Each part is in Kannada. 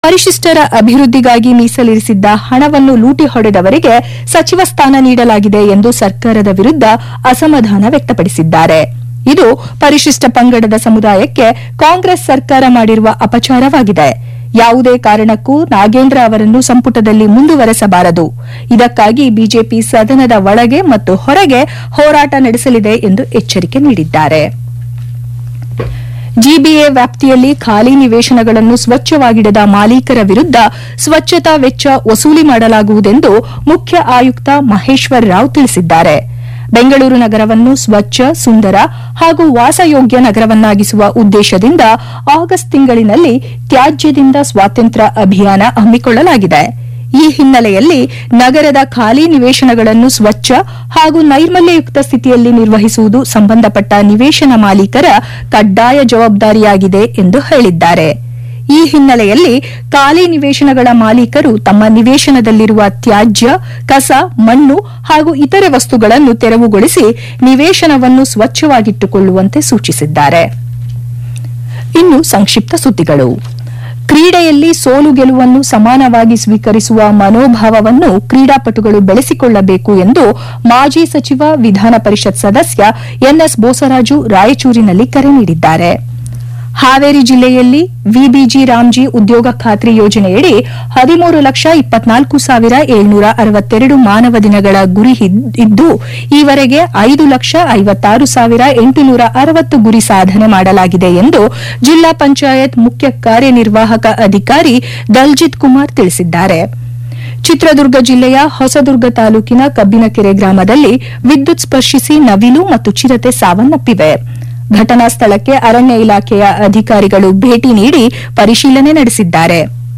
ಪರಿಶಿಷ್ಟರ ಅಭಿವೃದ್ಧಿಗಾಗಿ ಮೀಸಲಿರಿಸಿದ್ದ ಹಣವನ್ನು ಲೂಟಿ ಹೊಡೆದವರಿಗೆ ಸಚಿವ ಸ್ಥಾನ ನೀಡಲಾಗಿದೆ ಎಂದು ಸರ್ಕಾರದ ವಿರುದ್ಧ ಅಸಮಾಧಾನ ವ್ಯಕ್ತಪಡಿಸಿದ್ದಾರೆ ಇದು ಪರಿಶಿಷ್ಟ ಪಂಗಡದ ಸಮುದಾಯಕ್ಕೆ ಕಾಂಗ್ರೆಸ್ ಸರ್ಕಾರ ಮಾಡಿರುವ ಅಪಚಾರವಾಗಿದೆ ಯಾವುದೇ ಕಾರಣಕ್ಕೂ ನಾಗೇಂದ್ರ ಅವರನ್ನು ಸಂಪುಟದಲ್ಲಿ ಮುಂದುವರೆಸಬಾರದು ಇದಕ್ಕಾಗಿ ಬಿಜೆಪಿ ಸದನದ ಒಳಗೆ ಮತ್ತು ಹೊರಗೆ ಹೋರಾಟ ನಡೆಸಲಿದೆ ಎಂದು ಎಚ್ಚರಿಕೆ ನೀಡಿದ್ದಾರೆ ಜಿಬಿಎ ವ್ಯಾಪ್ತಿಯಲ್ಲಿ ಖಾಲಿ ನಿವೇಶನಗಳನ್ನು ಸ್ವಚ್ಛವಾಗಿಡದ ಮಾಲೀಕರ ವಿರುದ್ಧ ಸ್ವಚ್ಛತಾ ವೆಚ್ಚ ವಸೂಲಿ ಮಾಡಲಾಗುವುದೆಂದು ಮುಖ್ಯ ಆಯುಕ್ತ ಮಹೇಶ್ವರ್ ರಾವ್ ತಿಳಿಸಿದ್ದಾರೆ ಬೆಂಗಳೂರು ನಗರವನ್ನು ಸ್ವಚ್ಛ ಸುಂದರ ಹಾಗೂ ವಾಸಯೋಗ್ಯ ನಗರವನ್ನಾಗಿಸುವ ಉದ್ದೇಶದಿಂದ ಆಗಸ್ಟ್ ತಿಂಗಳಿನಲ್ಲಿ ತ್ಯಾಜ್ಯದಿಂದ ಸ್ವಾತಂತ್ರ್ಯ ಅಭಿಯಾನ ಹಮ್ಮಿಕೊಳ್ಳಲಾಗಿದೆ ಈ ಹಿನ್ನೆಲೆಯಲ್ಲಿ ನಗರದ ಖಾಲಿ ನಿವೇಶನಗಳನ್ನು ಸ್ವಚ್ಛ ಹಾಗೂ ನೈರ್ಮಲ್ಯಯುಕ್ತ ಸ್ಥಿತಿಯಲ್ಲಿ ನಿರ್ವಹಿಸುವುದು ಸಂಬಂಧಪಟ್ಟ ನಿವೇಶನ ಮಾಲೀಕರ ಕಡ್ಡಾಯ ಜವಾಬ್ದಾರಿಯಾಗಿದೆ ಎಂದು ಹೇಳಿದ್ದಾರೆ ಈ ಹಿನ್ನೆಲೆಯಲ್ಲಿ ಖಾಲಿ ನಿವೇಶನಗಳ ಮಾಲೀಕರು ತಮ್ಮ ನಿವೇಶನದಲ್ಲಿರುವ ತ್ಯಾಜ್ಯ ಕಸ ಮಣ್ಣು ಹಾಗೂ ಇತರೆ ವಸ್ತುಗಳನ್ನು ತೆರವುಗೊಳಿಸಿ ನಿವೇಶನವನ್ನು ಸ್ವಚ್ಛವಾಗಿಟ್ಟುಕೊಳ್ಳುವಂತೆ ಸೂಚಿಸಿದ್ದಾರೆ ಇನ್ನು ಸಂಕ್ಷಿಪ್ತ ಸುದ್ದಿಗಳು ಕ್ರೀಡೆಯಲ್ಲಿ ಸೋಲು ಗೆಲುವನ್ನು ಸಮಾನವಾಗಿ ಸ್ವೀಕರಿಸುವ ಮನೋಭಾವವನ್ನು ಕ್ರೀಡಾಪಟುಗಳು ಬೆಳೆಸಿಕೊಳ್ಳಬೇಕು ಎಂದು ಮಾಜಿ ಸಚಿವ ವಿಧಾನ ಪರಿಷತ್ ಸದಸ್ಯ ಎನ್ಎಸ್ ಬೋಸರಾಜು ರಾಯಚೂರಿನಲ್ಲಿ ಕರೆ ನೀಡಿದ್ದಾರೆ ಹಾವೇರಿ ಜಿಲ್ಲೆಯಲ್ಲಿ ವಿಬಿಜಿ ರಾಮ್ಜಿ ಉದ್ಯೋಗ ಖಾತ್ರಿ ಯೋಜನೆಯಡಿ ಹದಿಮೂರು ಲಕ್ಷ ಇಪ್ಪತ್ನಾಲ್ಕು ಸಾವಿರ ಏಳ್ನೂರ ಅರವತ್ತೆರಡು ಮಾನವ ದಿನಗಳ ಗುರಿ ಹಿದ್- ಇದ್ದು ಈವರೆಗೆ ಐದು ಲಕ್ಷ ಐವತ್ತಾರು ಸಾವಿರ ಎಂಟುನೂರ ಅರವತ್ತು ಗುರಿ ಸಾಧನೆ ಮಾಡಲಾಗಿದೆ ಎಂದು ಜಿಲ್ಲಾ ಪಂಚಾಯತ್ ಮುಖ್ಯ ಕಾರ್ಯನಿರ್ವಾಹಕ ಅಧಿಕಾರಿ ದಲ್ಜಿತ್ ಕುಮಾರ್ ತಿಳಿಸಿದ್ದಾರೆ ಚಿತ್ರದುರ್ಗ ಜಿಲ್ಲೆಯ ಹೊಸದುರ್ಗ ತಾಲೂಕಿನ ಕಬ್ಬಿನಕೆರೆ ಗ್ರಾಮದಲ್ಲಿ ವಿದ್ಯುತ್ ಸ್ಪರ್ಶಿಸಿ ನವಿಲು ಮತ್ತು ಚಿರತೆ ಸಾವನ್ನಪ್ಪಿವೆ ಘಟನಾ ಸ್ಥಳಕ್ಕೆ ಅರಣ್ಯ ಇಲಾಖೆಯ ಅಧಿಕಾರಿಗಳು ಭೇಟಿ ನೀಡಿ ಪರಿಶೀಲನೆ ನಡೆಸಿದ್ದಾರೆ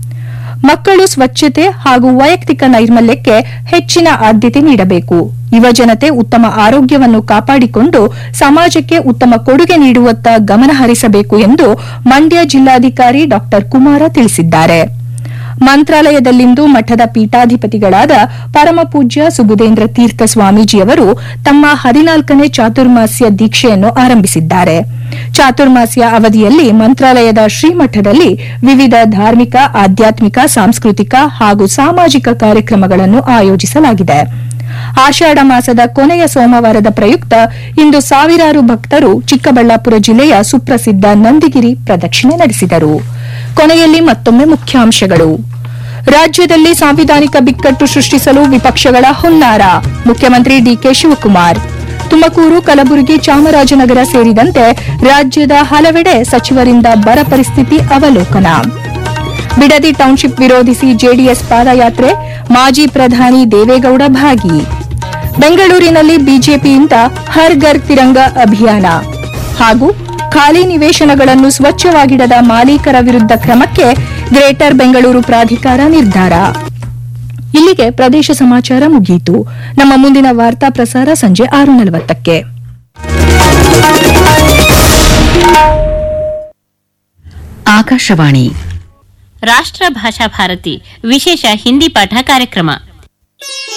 ಮಕ್ಕಳು ಸ್ವಚ್ಛತೆ ಹಾಗೂ ವೈಯಕ್ತಿಕ ನೈರ್ಮಲ್ಯಕ್ಕೆ ಹೆಚ್ಚಿನ ಆದ್ಯತೆ ನೀಡಬೇಕು ಯುವಜನತೆ ಉತ್ತಮ ಆರೋಗ್ಯವನ್ನು ಕಾಪಾಡಿಕೊಂಡು ಸಮಾಜಕ್ಕೆ ಉತ್ತಮ ಕೊಡುಗೆ ನೀಡುವತ್ತ ಗಮನ ಹರಿಸಬೇಕು ಎಂದು ಮಂಡ್ಯ ಜಿಲ್ಲಾಧಿಕಾರಿ ಡಾ ಕುಮಾರ ತಿಳಿಸಿದ್ದಾರೆ ಮಂತ್ರಾಲಯದಲ್ಲಿಂದು ಮಠದ ಪೀಠಾಧಿಪತಿಗಳಾದ ಪರಮಪೂಜ್ಯ ಸುಬುಧೇಂದ್ರ ತೀರ್ಥ ಸ್ವಾಮೀಜಿಯವರು ತಮ್ಮ ಹದಿನಾಲ್ಕನೇ ಚಾತುರ್ಮಾಸ್ಯ ದೀಕ್ಷೆಯನ್ನು ಆರಂಭಿಸಿದ್ದಾರೆ ಚಾತುರ್ಮಾಸ್ಯ ಅವಧಿಯಲ್ಲಿ ಮಂತ್ರಾಲಯದ ಶ್ರೀಮಠದಲ್ಲಿ ವಿವಿಧ ಧಾರ್ಮಿಕ ಆಧ್ಯಾತ್ಮಿಕ ಸಾಂಸ್ಕೃತಿಕ ಹಾಗೂ ಸಾಮಾಜಿಕ ಕಾರ್ಯಕ್ರಮಗಳನ್ನು ಆಯೋಜಿಸಲಾಗಿದೆ ಆಷಾಢ ಮಾಸದ ಕೊನೆಯ ಸೋಮವಾರದ ಪ್ರಯುಕ್ತ ಇಂದು ಸಾವಿರಾರು ಭಕ್ತರು ಚಿಕ್ಕಬಳ್ಳಾಪುರ ಜಿಲ್ಲೆಯ ಸುಪ್ರಸಿದ್ದ ನಂದಿಗಿರಿ ಪ್ರದಕ್ಷಿಣೆ ನಡೆಸಿದರು ಕೊನೆಯಲ್ಲಿ ಮತ್ತೊಮ್ಮೆ ಮುಖ್ಯಾಂಶಗಳು ರಾಜ್ಯದಲ್ಲಿ ಸಾಂವಿಧಾನಿಕ ಬಿಕ್ಕಟ್ಟು ಸೃಷ್ಟಿಸಲು ವಿಪಕ್ಷಗಳ ಹುನ್ನಾರ ಮುಖ್ಯಮಂತ್ರಿ ಡಿಕೆ ಶಿವಕುಮಾರ್ ತುಮಕೂರು ಕಲಬುರಗಿ ಚಾಮರಾಜನಗರ ಸೇರಿದಂತೆ ರಾಜ್ಯದ ಹಲವೆಡೆ ಸಚಿವರಿಂದ ಬರ ಪರಿಸ್ಥಿತಿ ಅವಲೋಕನ ಬಿಡದಿ ಟೌನ್ಶಿಪ್ ವಿರೋಧಿಸಿ ಜೆಡಿಎಸ್ ಪಾದಯಾತ್ರೆ ಮಾಜಿ ಪ್ರಧಾನಿ ದೇವೇಗೌಡ ಭಾಗಿ ಬೆಂಗಳೂರಿನಲ್ಲಿ ಬಿಜೆಪಿಯಿಂದ ಹರ್ ಘರ್ ತಿರಂಗ ಅಭಿಯಾನ ಹಾಗೂ ಖಾಲಿ ನಿವೇಶನಗಳನ್ನು ಸ್ವಚ್ಛವಾಗಿಡದ ಮಾಲೀಕರ ವಿರುದ್ಧ ಕ್ರಮಕ್ಕೆ ಗ್ರೇಟರ್ ಬೆಂಗಳೂರು ಪ್ರಾಧಿಕಾರ ನಿರ್ಧಾರ ಇಲ್ಲಿಗೆ ಪ್ರದೇಶ ಸಮಾಚಾರ ಮುಗಿಯಿತು ನಮ್ಮ ಮುಂದಿನ ವಾರ್ತಾ ಪ್ರಸಾರ ಸಂಜೆ ಆರು ನಲವತ್ತಕ್ಕೆ ಆಕಾಶವಾಣಿ ರಾಷ್ಟ್ರ ಭಾಷಾ ಭಾರತಿ ವಿಶೇಷ ಹಿಂದಿ ಪಾಠ ಕಾರ್ಯಕ್ರಮ